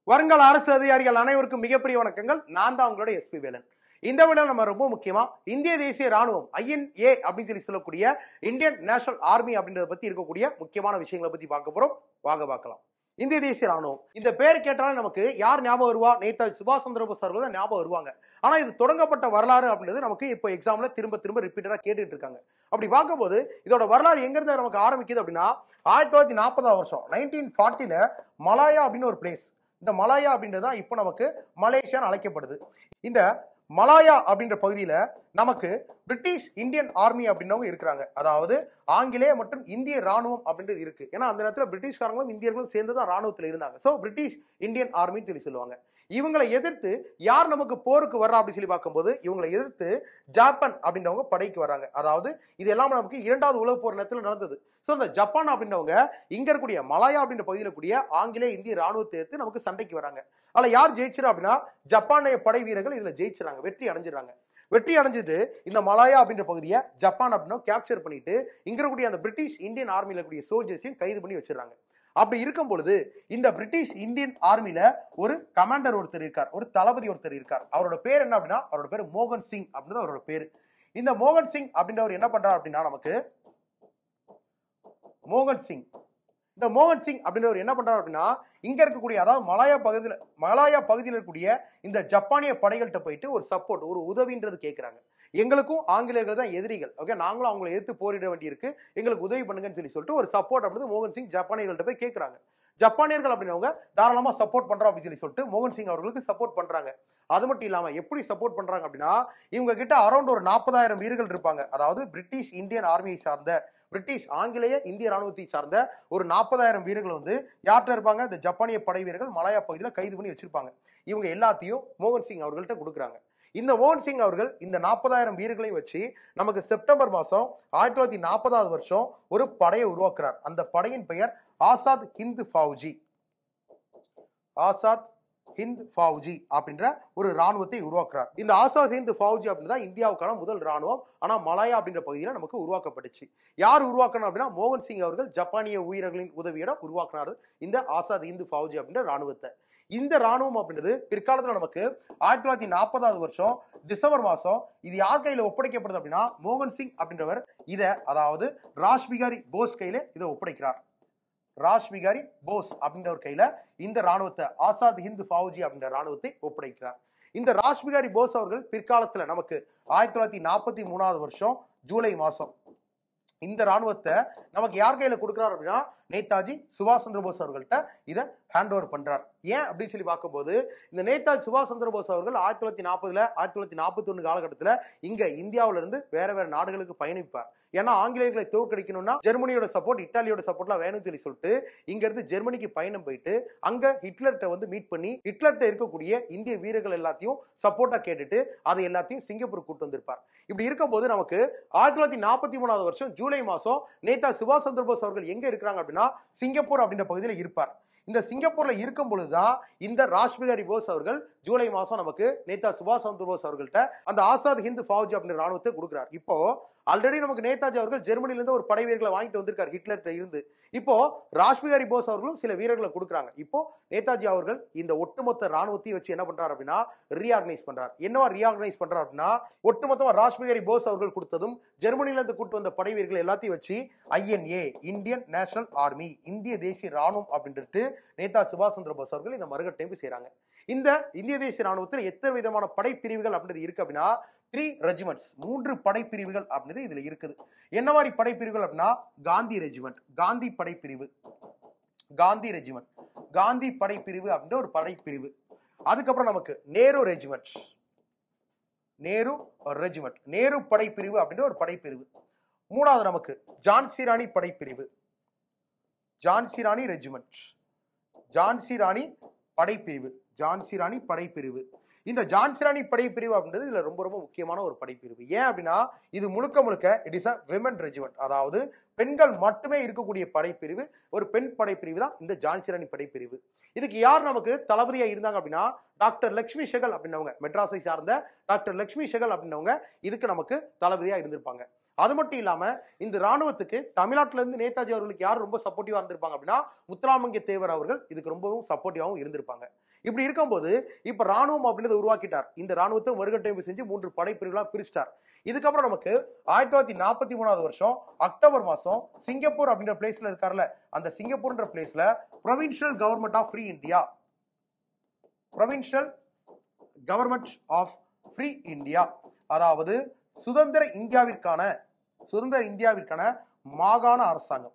வருங்கால அரசு அதிகாரிகள் அனைவருக்கும் மிகப்பெரிய வணக்கங்கள் நான் தான் உங்களோட எஸ்பி வேலன் இந்த விட நம்ம ரொம்ப முக்கியமா இந்திய தேசிய ராணுவம் ஐஎன்ஏ அப்படின்னு சொல்லி சொல்லக்கூடிய இந்தியன் நேஷனல் ஆர்மி அப்படின்றத பத்தி இருக்கக்கூடிய முக்கியமான விஷயங்களை பத்தி பார்க்க போறோம் வாங்க பார்க்கலாம் இந்திய தேசிய ராணுவம் இந்த பேர் கேட்டாலும் நமக்கு யார் ஞாபகம் வருவா நேதாஜி சுபாஷ் சந்திர போஸ் அவர்கள் தான் ஞாபகம் வருவாங்க ஆனா இது தொடங்கப்பட்ட வரலாறு அப்படின்றது நமக்கு இப்போ எக்ஸாம்ல திரும்ப திரும்ப ரிப்பீட்டடா கேட்டுட்டு இருக்காங்க அப்படி பார்க்கும்போது இதோட வரலாறு எங்க இருந்து நமக்கு ஆரம்பிக்குது அப்படின்னா ஆயிரத்தி தொள்ளாயிரத்தி நாற்பதாம் வருஷம் நைன்டீன் ஃபார்ட்டில மலாயா அப்படின்னு ஒரு பிளேஸ் இந்த மலாயா அப்படின்றது தான் இப்போ நமக்கு மலேசியான்னு அழைக்கப்படுது இந்த மலாயா அப்படின்ற பகுதியில நமக்கு பிரிட்டிஷ் இந்தியன் ஆர்மி அப்படின்னவங்க இருக்கிறாங்க அதாவது ஆங்கிலேய மற்றும் இந்திய ராணுவம் அப்படின்றது இருக்கு ஏன்னா அந்த நேரத்தில் பிரிட்டிஷ்காரங்களும் இந்தியர்களும் சேர்ந்து தான் ராணுவத்தில் இருந்தாங்க ஸோ பிரிட்டிஷ் இந்தியன் ஆர்மின்னு சொல்லி சொல்லுவாங்க இவங்களை எதிர்த்து யார் நமக்கு போருக்கு வர்றா அப்படின்னு சொல்லி பார்க்கும்போது இவங்களை எதிர்த்து ஜப்பான் அப்படின்றவங்க படைக்கு வராங்க அதாவது இது எல்லாம் நமக்கு இரண்டாவது உலக போர் நேரத்தில் நடந்தது ஸோ இந்த ஜப்பான் அப்படின்றவங்க இங்க இருக்கக்கூடிய மலாயா அப்படின்ற பகுதியில் கூடிய ஆங்கிலேய இந்திய ராணுவத்தை எடுத்து நமக்கு சண்டைக்கு வராங்க அதில் யார் ஜெயிச்சிரா அப்படின்னா ஜப்பானிய படை வீரர்கள் இதுல ஜெயிச்சிடறாங்க வெற்றி அடைஞ்சிடறாங்க வெற்றி அடைஞ்சது இந்த மலாயா அப்படின்ற பகுதியை ஜப்பான் அப்படின்னா கேப்சர் பண்ணிட்டு இங்க இருக்கக்கூடிய அந்த பிரிட்டிஷ் இந்தியன் ஆர்மியில் இருக்கக்கூடிய சோல்ஜர்ஸையும் கைது பண்ணி வச்சிடறாங்க அப்படி இருக்கும் பொழுது இந்த பிரிட்டிஷ் இந்தியன் ஆர்மில ஒரு கமாண்டர் ஒருத்தர் இருக்கார் ஒரு தளபதி ஒருத்தர் இருக்கார் அவரோட பேர் என்ன அப்படின்னா அவரோட பேர் மோகன் சிங் அப்படின்றது அவரோட பேர் இந்த மோகன் சிங் அப்படின்றவர் என்ன பண்றார் அப்படின்னா நமக்கு மோகன் சிங் இந்த மோகன் சிங் அப்படின்றவர் என்ன பண்றாரு அப்படின்னா இங்க இருக்கக்கூடிய அதாவது மலாயா பகுதியில் மலாயா பகுதியில் இருக்கக்கூடிய இந்த ஜப்பானிய படைகள்கிட்ட போயிட்டு ஒரு சப்போர்ட் ஒரு உதவின்றது கேட்குறாங்க எங்களுக்கும் ஆங்கிலேயர்கள் தான் எதிரிகள் ஓகே நாங்களும் அவங்களை எதிர்த்து போரிட வேண்டியிருக்கு எங்களுக்கு உதவி பண்ணுங்கன்னு சொல்லி சொல்லிட்டு ஒரு சப்போர்ட் அப்படின்னு மோகன் சிங் ஜப்பானியர்கள்ட்ட போய் கேட்குறாங்க ஜப்பானியர்கள் அப்படின்னவங்க தாராளமாக சப்போர்ட் பண்றோம் அப்படின்னு சொல்லி சொல்லிட்டு மோகன் சிங் அவர்களுக்கு சப்போர்ட் பண்றாங்க அது மட்டும் இல்லாம எப்படி சப்போர்ட் பண்றாங்க அப்படின்னா இவங்க கிட்ட அரௌண்ட் ஒரு நாற்பதாயிரம் வீரர்கள் இருப்பாங்க அதாவது பிரிட்டிஷ் இந்தியன் ஆர்மியை சார்ந்த பிரிட்டிஷ் ஆங்கிலேய இந்திய ராணுவத்தை சார்ந்த ஒரு நாற்பதாயிரம் வீரர்கள் வந்து யார்கிட்ட இருப்பாங்க இந்த ஜப்பானிய படை வீரர்கள் மலாயா பகுதியில் கைது பண்ணி வச்சிருப்பாங்க இவங்க எல்லாத்தையும் மோகன் சிங் அவர்கள்ட்ட கொடுக்குறாங்க இந்த மோகன் சிங் அவர்கள் இந்த நாற்பதாயிரம் வீரர்களையும் வச்சு நமக்கு செப்டம்பர் மாதம் ஆயிரத்தி தொள்ளாயிரத்தி நாற்பதாவது வருஷம் ஒரு படையை உருவாக்குறார் அந்த படையின் பெயர் ஆசாத் ஹிந்த் ஃபவுஜி ஆசாத் ஹிந்த் ஃபவுஜி அப்படின்ற ஒரு ராணுவத்தை உருவாக்குறார் இந்த ஆசாத் ஹிந்த் ஃபவுஜி அப்படின்றத இந்தியாவுக்கான முதல் ராணுவம் ஆனால் மலாயா அப்படின்ற பகுதியில் நமக்கு உருவாக்கப்பட்டுச்சு யார் உருவாக்கணும் அப்படின்னா மோகன் சிங் அவர்கள் ஜப்பானிய வீரர்களின் உதவியோட உருவாக்கினார் இந்த ஆசாத் ஹிந்த் ஃபவுஜி அப்படின்ற ராணுவத்தை இந்த ராணுவம் அப்படின்றது பிற்காலத்தில் நமக்கு ஆயிரத்தி தொள்ளாயிரத்தி நாற்பதாவது வருஷம் டிசம்பர் மாதம் இது யார் கையில் ஒப்படைக்கப்படுது அப்படின்னா மோகன் சிங் அப்படின்றவர் இதை அதாவது ராஜ் பிகாரி போஸ் கையில் இதை ஒப்படைக்கிறார் ராஜ் பிகாரி போஸ் அப்படின்ற ஒரு கையில இந்த ராணுவத்தை ஆசாத் ஹிந்து ஃபவுஜி அப்படின்ற ராணுவத்தை ஒப்படைக்கிறார் இந்த ராஜ் பிகாரி போஸ் அவர்கள் பிற்காலத்துல நமக்கு ஆயிரத்தி தொள்ளாயிரத்தி நாற்பத்தி மூணாவது வருஷம் ஜூலை மாசம் இந்த ராணுவத்தை நமக்கு யார் கையில கொடுக்குறாரு அப்படின்னா நேதாஜி சுபாஷ் சந்திர போஸ் அவர்கள்ட்ட இதை ஹேண்ட் ஓவர் பண்றார் ஏன் அப்படின்னு சொல்லி பார்க்கும்போது இந்த நேதாஜி சுபாஷ் சந்திர போஸ் அவர்கள் ஆயிரத்தி தொள்ளாயிரத்தி நாற்பதுல ஆயிரத்தி தொள்ளாயிரத்தி நாற்பத்தி ஒன்று காலகட்டத்தில் இங்க இந்தியாவில இருந்து வேற வேற நாடுகளுக்கு பயணிப்பார் ஏன்னா ஆங்கிலேயர்களை தோற்கடிக்கணும்னா ஜெர்மனியோட சப்போர்ட் இட்டாலியோட சப்போர்ட்லாம் வேணும்னு சொல்லி சொல்லிட்டு இங்க இருந்து ஜெர்மனிக்கு பயணம் போயிட்டு அங்க ஹிட்லர்கிட்ட வந்து மீட் பண்ணி ஹிட்லர்கிட்ட இருக்கக்கூடிய இந்திய வீரர்கள் எல்லாத்தையும் சப்போர்ட்டா கேட்டுட்டு அதை எல்லாத்தையும் சிங்கப்பூர் கூட்டு வந்திருப்பார் இப்படி இருக்கும்போது நமக்கு ஆயிரத்தி தொள்ளாயிரத்தி நாற்பத்தி மூணாவது வருஷம் ஜூலை மாசம் நேதா சுபாஷ் சந்திர போஸ் அவர்கள் எங்க இருக்கிறாங்க அப்படின்னா சிங்கப்பூர் அப்படின்ற பகுதியில் இருப்பார் இந்த சிங்கப்பூர்ல இருக்கும் பொழுதுதான் இந்த ராஜ்பிகாரி போஸ் அவர்கள் ஜூலை மாசம் நமக்கு நேதா சுபாஷ் சந்திர போஸ் அவர்கள்ட்ட அந்த ஆசாத் ஹிந்து ஃபவுஜ் அப்படின்ற ராணுவத்தை கொடுக்குறார் இப்போ ஆல்ரெடி நமக்கு நேதாஜி அவர்கள் ஜெர்மனில இருந்து ஒரு படை வீரர்களை வாங்கிட்டு வந்திருக்காரு ஹிட்லர்கிட்ட இருந்து இப்போ ராஜ்பிகாரி போஸ் அவர்களும் சில வீரர்களை கொடுக்குறாங்க இப்போ நேதாஜி அவர்கள் இந்த ஒட்டுமொத்த ராணுவத்தையும் வச்சு என்ன பண்றாரு அப்படின்னா ரீஆர்கனைஸ் பண்றார் என்னவா ரீஆர்கனைஸ் பண்றாரு அப்படின்னா ஒட்டுமொத்தமா ராஜ்பிகாரி போஸ் அவர்கள் கொடுத்ததும் ஜெர்மனில இருந்து கூட்டு வந்த படை வீரர்கள் எல்லாத்தையும் வச்சு ஐஎன்ஏ இந்தியன் நேஷனல் ஆர்மி இந்திய தேசிய ராணுவம் அப்படின்ட்டு நேதா சுபாஷ் சந்திர போஸ் அவர்கள் இந்த மறுகட்டையும் செய்றாங்க இந்த இந்திய தேசிய ராணுவத்தில் எத்தனை விதமான படைப்பிரிவுகள் அப்படின்றது இருக்கு அப்படின்னா த்ரீ ரெஜிமெண்ட்ஸ் மூன்று படைப்பிரிவுகள் அப்படின்றது இதுல இருக்குது என்ன மாதிரி படைப்பிரிவுகள் அப்படின்னா காந்தி ரெஜிமெண்ட் காந்தி படைப்பிரிவு காந்தி ரெஜிமெண்ட் காந்தி படைப்பிரிவு அப்படின்ற ஒரு படைப்பிரிவு அதுக்கப்புறம் நமக்கு நேரு ரெஜிமெண்ட் நேரு ரெஜிமெண்ட் நேரு படைப்பிரிவு அப்படின்ற ஒரு படைப்பிரிவு மூணாவது நமக்கு ஜான்சி ராணி படைப்பிரிவு ஜான்சி ராணி ரெஜிமெண்ட் ஜான்சி ராணி படைப்பிரிவு ஜான்சி ராணி படைப்பிரிவு இந்த ஜான்சி ராணி படைப்பிரிவு அப்படின்றது இதுல ரொம்ப ரொம்ப முக்கியமான ஒரு படைப்பிரிவு ஏன் அப்படின்னா இது முழுக்க முழுக்க it is a women regiment அதாவது பெண்கள் மட்டுமே இருக்கக்கூடிய படைப்பிரிவு ஒரு பெண் படைப்பிரிவு தான் இந்த ஜான்சி ராணி படைப்பிரிவு இதுக்கு யார் நமக்கு தளபதியா இருந்தாங்க அப்படின்னா டாக்டர் லக்ஷ்மி செகல் அப்படின்னவங்க மெட்ராஸை சார்ந்த டாக்டர் லக்ஷ்மி செகல் அப்படின்னவங்க இதுக்கு நமக்கு தளபதியா இருந்திருப்பாங்க அது மட்டும் இல்லாம இந்த ராணுவத்துக்கு தமிழ்நாட்டில இருந்து நேதாஜி அவர்களுக்கு யார் ரொம்ப சப்போர்ட்டிவா இருந்திருப்பாங்க அப்படின்னா முத்துராமலிங்க தேவர் அவர்கள் இதுக்கு ரொம்பவும் சப்போர்ட்டிவாகவும் இருந்திருப்பாங்க இப்படி இருக்கும்போது இப்ப ராணுவம் அப்படின்றத உருவாக்கிட்டார் இந்த ராணுவத்தை மறுகட்டமைப்பு செஞ்சு மூன்று படைப்பிரிவுகளா பிரிச்சிட்டார் இதுக்கப்புறம் நமக்கு ஆயிரத்தி தொள்ளாயிரத்தி நாற்பத்தி மூணாவது வருஷம் அக்டோபர் மாசம் சிங்கப்பூர் அப்படின்ற பிளேஸ்ல இருக்கார்ல அந்த சிங்கப்பூர்ன்ற பிளேஸ்ல provincial government of free India provincial government of free India அதாவது சுதந்திர இந்தியாவிற்கான சுதந்திர இந்தியாவிற்கான மாகாண அரசாங்கம்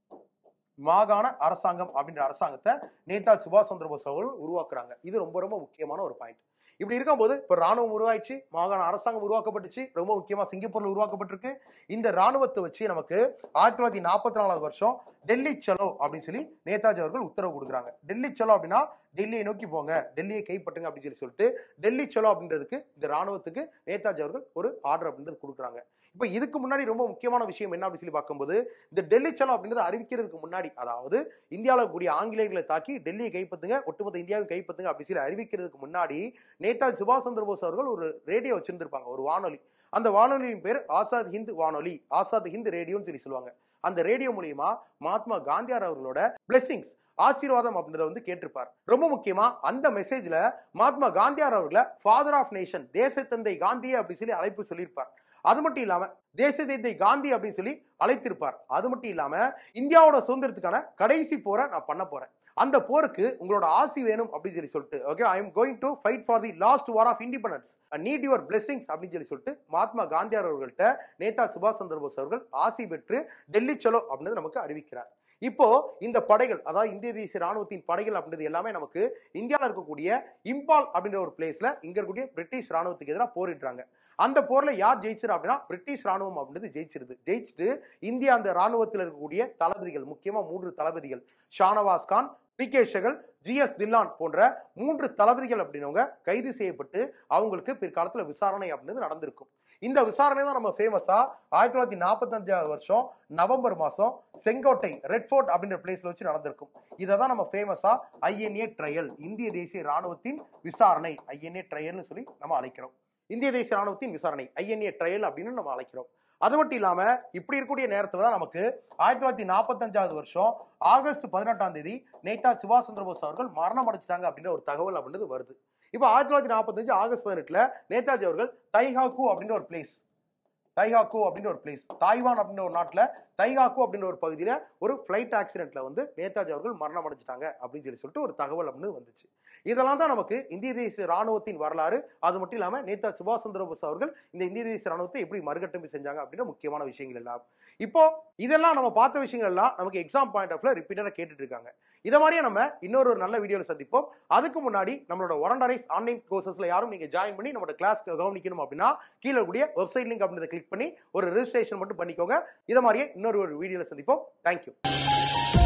மாகாண அரசாங்கம் அப்படின்ற அரசாங்கத்தை நேதாஜி சுபாஷ் சந்திர போஸ் அவர்கள் உருவாக்குறாங்க இது ரொம்ப ரொம்ப முக்கியமான ஒரு பாயிண்ட் இப்படி இருக்கும்போது இப்போ ராணுவம் உருவாயிடுச்சு மாகாண அரசாங்கம் உருவாக்கப்பட்டுச்சு ரொம்ப முக்கியமா சிங்கப்பூர்ல உருவாக்கப்பட்டிருக்கு இந்த ராணுவத்தை வச்சு நமக்கு ஆயிரத்தி தொள்ளாயிரத்தி நாற்பத்தி நாலாவது வருஷம் டெல்லி சலோ அப்படின்னு சொல்லி நேதாஜி அவர்கள் உத்தரவு கொடுக்குறாங்க டெல்லி சலோ அப்படின்னா டெல்லியை நோக்கி போங்க டெல்லியை கைப்பற்றுங்க அப்படின்னு சொல்லி சொல்லிட்டு டெல்லி சலோ அப்படின்றதுக்கு இந்த ராணுவத்துக்கு நேதாஜி அவர்கள் ஒரு ஆர்டர் அப்படின்றது கொடுக்குறாங்க இப்போ இதுக்கு முன்னாடி ரொம்ப முக்கியமான விஷயம் என்ன அப்படின்னு சொல்லி பார்க்கும்போது இந்த டெல்லி சலோ அப்படின்றத அறிவிக்கிறதுக்கு முன்னாடி அதாவது இந்தியாவில் கூடிய ஆங்கிலேயர்களை தாக்கி டெல்லியை கைப்பற்றுங்க ஒட்டுமொத்த இந்தியாவை கைப்பற்றுங்க அப்படின்னு சொல்லி அறிவிக்கிறதுக்கு முன்னாடி நேதாஜி சுபாஷ் சந்திர போஸ் அவர்கள் ஒரு ரேடியோ வச்சிருந்திருப்பாங்க ஒரு வானொலி அந்த வானொலியின் பேர் ஆசாத் ஹிந்த் வானொலி ஆசாத் ஹிந்த் ரேடியோன்னு சொல்லி சொல்லுவாங்க அந்த ரேடியோ மூலியமா மகாத்மா காந்தியார் அவர்களோட பிளெஸிங்ஸ் ஆசீர்வாதம் அப்படின்றத வந்து கேட்டிருப்பார் ரொம்ப முக்கியமா அந்த மெசேஜ்ல மகாத்மா காந்தியார் அவர்களை ஃபாதர் ஆஃப் நேஷன் தேசத்தந்தை காந்தியே அப்படின்னு சொல்லி அழைப்பு சொல்லியிருப்பார் அது மட்டும் இல்லாம தேசத்தந்தை காந்தி அப்படின்னு சொல்லி அழைத்திருப்பார் அது மட்டும் இல்லாம இந்தியாவோட சுதந்திரத்துக்கான கடைசி போரை நான் பண்ண போறேன் அந்த போருக்கு உங்களோட ஆசி வேணும் அப்படின்னு சொல்லி சொல்லிட்டு okay I am going to fight for the last war of independence need your blessings அப்படின்னு சொல்லி சொல்லிட்டு மகாத்மா காந்தியார் அவர்கள்ட்ட நேதா சுபாஷ் சந்திர போஸ் அவர்கள் ஆசி பெற்று டெல்லி சலோ அப்படின்னு நமக்கு அறிவிக்கிறார் இப்போ இந்த படைகள் அதாவது இந்திய தேசிய ராணுவத்தின் படைகள் அப்படின்றது எல்லாமே நமக்கு இந்தியாவில் இருக்கக்கூடிய இம்பால் அப்படின்ற ஒரு பிளேஸ்ல இங்க இருக்கக்கூடிய பிரிட்டிஷ் ராணுவத்துக்கு எதிராக போரிடுறாங்க அந்த போர்ல யார் ஜெயிச்சிரு அப்படின்னா பிரிட்டிஷ் ராணுவம் அப்படின்றது ஜெயிச்சிருது ஜெயிச்சுட்டு இந்தியா அந்த ராணுவத்தில் இருக்கக்கூடிய தளபதிகள் முக்கியமா மூன்று தளபதிகள் Shahnawaz Khan P K Sehgal G S Dhillon போன்ற மூன்று தளபதிகள் அப்படின்னவங்க கைது செய்யப்பட்டு அவங்களுக்கு பிற்காலத்தில் விசாரணை அப்படின்றது நடந்திருக்கும் இந்த விசாரணை தான் நம்ம ஃபேமஸா ஆயிரத்தி தொள்ளாயிரத்தி நாற்பத்தஞ்சாவது வருஷம் நவம்பர் மாசம் செங்கோட்டை ரெட் ஃபோர்ட் அப்படின்ற பிளேஸ்ல வச்சு நடந்திருக்கும் இதை தான் நம்ம ஃபேமஸா ஐஎன்ஏ ட்ரையல் இந்திய தேசிய ராணுவத்தின் விசாரணை ஐஎன்ஏ ட்ரையல்னு சொல்லி நம்ம அழைக்கிறோம் இந்திய தேசிய ராணுவத்தின் விசாரணை ஐஎன்ஏ ட்ரையல் அப்படின்னு நம்ம அழைக்கிறோம் அது மட்டும் இல்லாம இப்படி இருக்கக்கூடிய நேரத்துல தான் நமக்கு ஆயிரத்தி தொள்ளாயிரத்தி நாற்பத்தஞ்சாவது வருஷம் ஆகஸ்ட் பதினெட்டாம் தேதி நேதாஜி சுபாஷ் சந்திர போஸ் அவர்கள் மரணம் அடைச்சிட்டாங்க அப்படின்ற ஒரு தகவல் அப்படின்றது வருது இப்போ ஆயிரத்தி தொள்ளாயிரத்தி நாற்பத்தஞ்சு ஆகஸ்ட் பதினெட்டுல நேதாஜி அவர்கள் தைஹாக்கு அப்படின்ற ஒரு பிளேஸ் தைஹாக்கு அப்படின்ற ஒரு பிளேஸ் தாய்வான் அப்படின்ற ஒரு நாட்டில் தைஹாக்கு அப்படின்ற ஒரு பகுதியில் ஒரு ஃப்ளைட் ஆக்சிடென்ட்ல வந்து நேதாஜி அவர்கள் மரணம் அடைஞ்சிட்டாங்க அப்படின்னு சொல்லி சொல்லிட்டு ஒரு தகவல் அப்படின்னு வந்துச்சு இதெல்லாம் தான் நமக்கு இந்திய தேசிய ராணுவத்தின் வரலாறு அது மட்டும் இல்லாமல் நேதாஜி சுபாஷ் சந்திர போஸ் அவர்கள் இந்த இந்திய தேசிய ராணுவத்தை எப்படி மறுகட்டமைப்பு செஞ்சாங்க அப்படின்ற முக்கியமான விஷயங்கள் எல்லாம் இப்போ இதெல்லாம் நம்ம பார்த்த விஷயங்கள் எல்லாம் நமக்கு எக்ஸாம் பாயிண்ட் ஆஃப்ல ரிப்பீட்டடாக கேட்டுட்டு இருக்காங்க இதை மாதிரியே நம்ம இன்னொரு ஒரு நல்ல வீடியோவில் சந்திப்போம் அதுக்கு முன்னாடி நம்மளோட ஒரண்டரைஸ் ஆன்லைன் கோர்சஸ்ல யாரும் நீங்க ஜாயின் பண்ணி நம்மளோட கிளாஸ் கவனிக்கணும் அப்படின்னா கீழே கூடிய வெப்சைட் லிங்க் அப்படின்றத கிளிக் பண்ணி ஒரு ரெஜிஸ்ட்ரேஷன் மட்டும் பண்ணிக்கோங்க இதை மாதிரியே இன்னொரு ஒரு வீடியோவில் சந்திப்போம் தேங்க்யூ